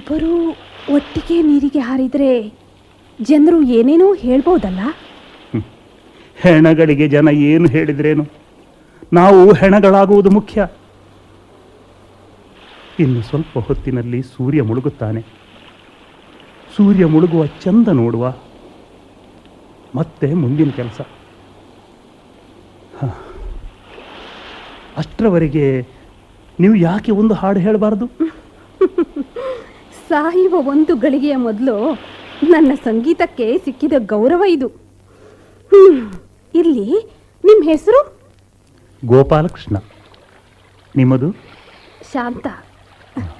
ಇಬ್ಬರು ಒಟ್ಟಿಗೆ ನೀರಿಗೆ ಹಾರಿದರೆ ಜನರು ಏನೇನೋ ಹೇಳ್ಬೋದಲ್ಲ ಹೆಣಗಳಿಗೆ ಜನ ಏನು ಹೇಳಿದ್ರೇನು ನಾವು ಹೆಣಗಳಾಗುವುದು ಮುಖ್ಯ ಇನ್ನು ಸ್ವಲ್ಪ ಹೊತ್ತಿನಲ್ಲಿ ಸೂರ್ಯ ಮುಳುಗುತ್ತಾನೆ ಸೂರ್ಯ ಮುಳುಗುವ ಚಂದ ನೋಡುವ ಮತ್ತೆ ಮುಂದಿನ ಕೆಲಸ ಹ. ಅಷ್ಟರವರೆಗೆ ನೀವು ಯಾಕೆ ಒಂದು ಹಾಡು ಹೇಳಬಾರ್ದು ಸಾಯುವ ಒಂದು ಗಳಿಗೆಯ ಮೊದಲು ನನ್ನ ಸಂಗೀತಕ್ಕೆ ಸಿಕ್ಕಿದ ಗೌರವ ಇದು ಹ್ಮ್. ಇಲ್ಲಿ ನಿಮ್ಮ ಹೆಸರು ಗೋಪಾಲಕೃಷ್ಣ ನಿಮ್ಮದು ಶಾಂತ